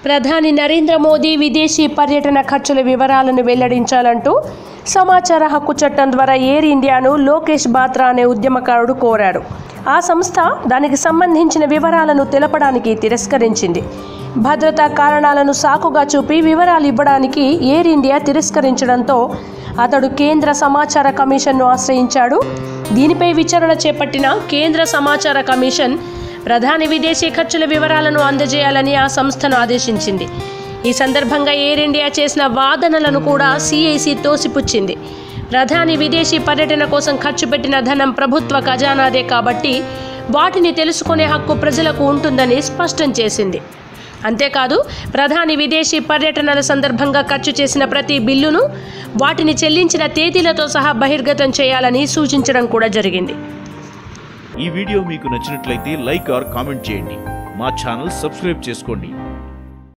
ప్రధాని నరేంద్ర మోదీ విదేశీ పర్యటన ఖర్చుల వివరాలను వెల్లడించాలంటూ సమాచార హక్కు చట్టం ద్వారా ఎయిర్ ఇండియాను లోకేష్ బాత్రా అనే ఉద్యమకారుడు కోరాడు ఆ సంస్థ దానికి సంబంధించిన వివరాలను తెలపడానికి తిరస్కరించింది భద్రతా కారణాలను సాకుగా చూపి వివరాలు ఇవ్వడానికి ఎయిర్ ఇండియా తిరస్కరించడంతో అతడు కేంద్ర సమాచార కమిషన్ను ఆశ్రయించాడు దీనిపై విచారణ చేపట్టిన కేంద్ర సమాచార కమిషన్ ప్రధాని విదేశీ ఖర్చుల వివరాలను అందజేయాలని ఆ సంస్థను ఆదేశించింది ఈ సందర్భంగా ఎయిర్ ఇండియా చేసిన వాదనలను కూడా సిఐసి తోసిపుచ్చింది ప్రధాని విదేశీ పర్యటన కోసం ఖర్చు పెట్టిన ధనం ప్రభుత్వ ఖజానాదే కాబట్టి వాటిని తెలుసుకునే హక్కు ప్రజలకు ఉంటుందని స్పష్టం చేసింది అంతేకాదు ప్రధాని విదేశీ పర్యటనల సందర్భంగా ఖర్చు చేసిన ప్రతి బిల్లును వాటిని చెల్లించిన తేదీలతో సహా బహిర్గతం చేయాలని సూచించడం కూడా జరిగింది ఈ వీడియో మీకు నచ్చినట్లయితే లైక్ ఆర్ కామెంట్ చేయండి మా ఛానల్ సబ్స్క్రైబ్ చేసుకోండి